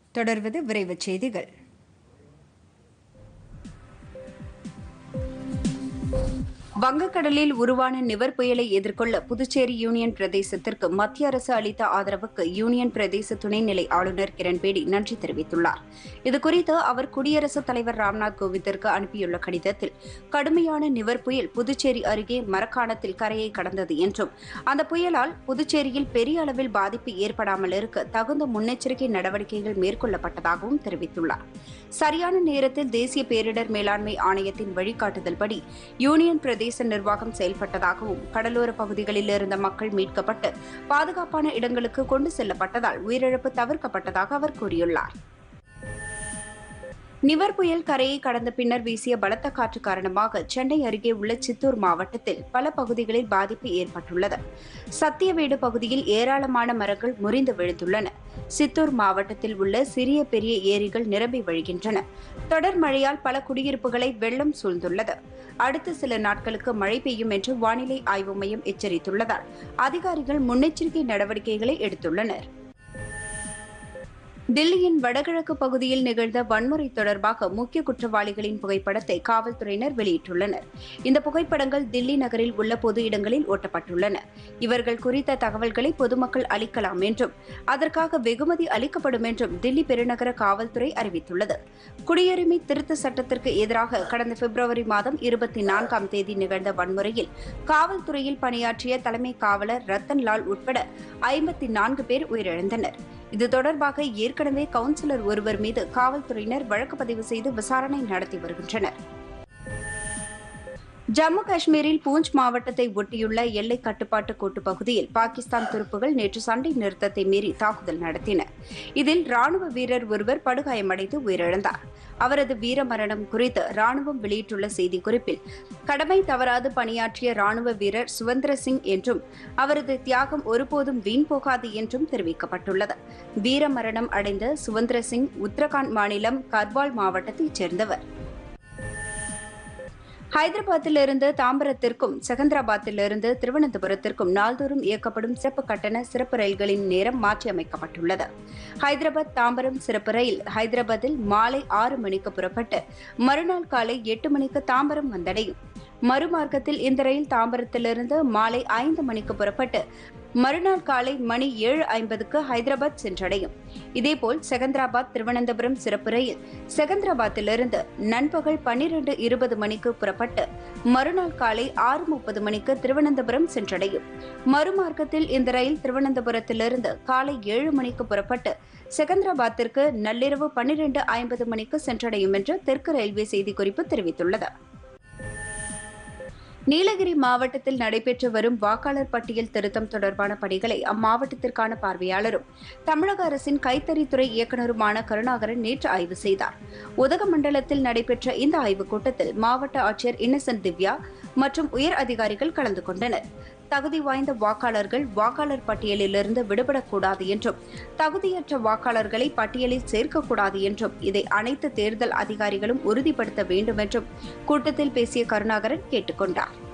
தொடர்வது விரைவுச் செய்திகள் வங்கக்கடலில் உருவான நிவர் புயலை எதிர்கொள்ள புதுச்சேரி யூனியன் பிரதேசத்திற்கு மத்திய அரசு அளித்த ஆதரவுக்கு யூனியன் பிரதேச துணைநிலை ஆளுநர் கிரண்பேடி நன்றி தெரிவித்துள்ளார் இதுகுறித்து அவர் குடியரசுத் தலைவர் ராம்நாத் கோவிந்திற்கு அனுப்பியுள்ள கடிதத்தில் கடுமையான நிவர் புயல் புதுச்சேரி அருகே மரக்காணத்தில் கரையை கடந்தது என்றும் அந்த புயலால் புதுச்சேரியில் பெரிய அளவில் பாதிப்பு ஏற்படாமல் இருக்க தகுந்த முன்னெச்சரிக்கை நடவடிக்கைகள் மேற்கொள்ளப்பட்டதாகவும் தெரிவித்துள்ளார் சரியான நேரத்தில் தேசிய பேரிடர் மேலாண்மை ஆணையத்தின் வழிகாட்டுதல்படி யூனியன் பிரதேச நிர்வாகம் செயல்பட்டதாகவும் கடலோர பகுதிகளில் இருந்த மக்கள் மீட்கப்பட்டு பாதுகாப்பான இடங்களுக்கு கொண்டு செல்லப்பட்டதால் உயிரிழப்பு தவிர்க்கப்பட்டதாக அவர் கூறியுள்ளார் நிவர் புயல் கரையை கடந்த பின்னர் வீசிய பலத்த காற்று காரணமாக சென்னை அருகே உள்ள சித்தூர் மாவட்டத்தில் பல பகுதிகளில் பாதிப்பு ஏற்பட்டுள்ளது சத்தியவேடு பகுதியில் ஏராளமான மரங்கள் முறிந்து விழுந்துள்ளன சித்தூர் மாவட்டத்தில் உள்ள சிறிய பெரிய ஏரிகள் நிரம்பி வழிகின்றன தொடர் மழையால் பல குடியிருப்புகளை வெள்ளம் சூழ்ந்துள்ளது அடுத்த சில நாட்களுக்கு மழை பெய்யும் என்று வானிலை ஆய்வு மையம் எச்சரித்துள்ளதால் அதிகாரிகள் முன்னெச்சரிக்கை நடவடிக்கைகளை எடுத்துள்ளனர் தில்லியின் வடகிழக்கு பகுதியில் நிகழ்ந்த வன்முறை தொடர்பாக முக்கிய குற்றவாளிகளின் புகைப்படத்தை காவல்துறையினர் வெளியிட்டுள்ளனர் இந்த புகைப்படங்கள் தில்லி நகரில் உள்ள பொது இடங்களில் ஒட்டப்பட்டுள்ளன இவர்கள் குறித்த தகவல்களை பொதுமக்கள் அளிக்கலாம் என்றும் அதற்காக வெகுமதி அளிக்கப்படும் என்றும் தில்லி பெருநகர காவல்துறை அறிவித்துள்ளது குடியுரிமை திருத்த சட்டத்திற்கு எதிராக கடந்த பிப்ரவரி மாதம் இருபத்தி நான்காம் தேதி நிகழ்ந்த வன்முறையில் காவல்துறையில் பணியாற்றிய தலைமை காவலர் ரத்தன் லால் உட்பட ஐம்பத்தி நான்கு பேர் உயிரிழந்தனர் இது தொடர்பாக ஏற்கனவே கவுன்சிலர் ஒருவர் மீது காவல்துறையினர் வழக்கு பதிவு செய்து விசாரணை நடத்தி வருகின்றனர் ஜம்மு காஷ்மீரில் பூஞ்ச் மாவட்டத்தை ஒட்டியுள்ள எல்லை கட்டுப்பாட்டு கோட்டு பகுதியில் பாகிஸ்தான் துருப்புகள் நேற்று சண்டை நிறுத்தத்தை மீறி தாக்குதல் நடத்தின இதில் ராணுவ வீரர் ஒருவர் படுகாயமடைந்து உயிரிழந்தார் அவரது வீரமரணம் குறித்து ராணுவம் வெளியிட்டுள்ள செய்திக்குறிப்பில் கடமை தவறாது பணியாற்றிய ராணுவ வீரர் சுவந்திர சிங் என்றும் அவரது தியாகம் ஒருபோதும் வீண் போகாது என்றும் தெரிவிக்கப்பட்டுள்ளது வீரமரணம் அடைந்த சுவந்திர சிங் உத்தரகாண்ட் மாநிலம் கர்வால் மாவட்டத்தைச் சேர்ந்தவர் ஹைதராபாத்திலிருந்து தாம்பரத்திற்கும் செகந்திராபாத்திலிருந்து திருவனந்தபுரத்திற்கும் நாள்தோறும் இயக்கப்படும் சிறப்பு கட்டண சிறப்பு ரயில்களின் நேரம் மாற்றியமைக்கப்பட்டுள்ளது ஹைதராபாத் தாம்பரம் சிறப்பு ரயில் ஹைதராபாத்தில் மாலை ஆறு மணிக்கு புறப்பட்டு மறுநாள் காலை எட்டு மணிக்கு தாம்பரம் வந்தடையும் மறுமார்க்கத்தில் இந்த ரயில் தாம்பரத்திலிருந்து மாலை ஐந்து மணிக்கு புறப்பட்டு மறுநாள் காலை மணி ஏழு ஐம்பதுக்கு ஹைதராபாத் சென்றடையும் இதேபோல் செகந்திராபாத் திருவனந்தபுரம் சிறப்பு ரயில் செகந்திராபாத்திலிருந்து நண்பகல் பன்னிரண்டு இருபது மணிக்கு புறப்பட்டு மறுநாள் காலை ஆறு முப்பது மணிக்கு திருவனந்தபுரம் சென்றடையும் மறுமார்க்கத்தில் இந்த ரயில் திருவனந்தபுரத்திலிருந்து காலை ஏழு மணிக்கு புறப்பட்டு செகந்திராபாத்திற்கு நள்ளிரவு பன்னிரண்டு ஐம்பது மணிக்கு சென்றடையும் என்று தெற்கு ரயில்வே செய்திக்குறிப்பு தெரிவித்துள்ளது நீலகிரி மாவட்டத்தில் நடைபெற்று வரும் வாக்காளர் பட்டியல் திருத்தம் தொடர்பான பணிகளை அம்மாவட்டத்திற்கான பார்வையாளரும் தமிழக அரசின் கைத்தறித்துறை இயக்குநருமான கருணாகரன் நேற்று ஆய்வு செய்தார் உதகமண்டலத்தில் நடைபெற்ற இந்த ஆய்வுக் கூட்டத்தில் மாவட்ட ஆட்சியர் இன்னசென்ட் திவ்யா மற்றும் உயர் அதிகாரிகள் கலந்து கொண்டனர் தகுதி வாய்ந்த வாக்காளர்கள் வாக்காளர் பட்டியலிலிருந்து விடுபடக்கூடாது என்றும் தகுதியற்ற வாக்காளர்களை பட்டியலில் சேர்க்கக்கூடாது என்றும் இதை அனைத்து தேர்தல் அதிகாரிகளும் உறுதிப்படுத்த வேண்டும் என்றும் கூட்டத்தில் பேசிய கருணாகரன் கேட்டுக்கொண்டார்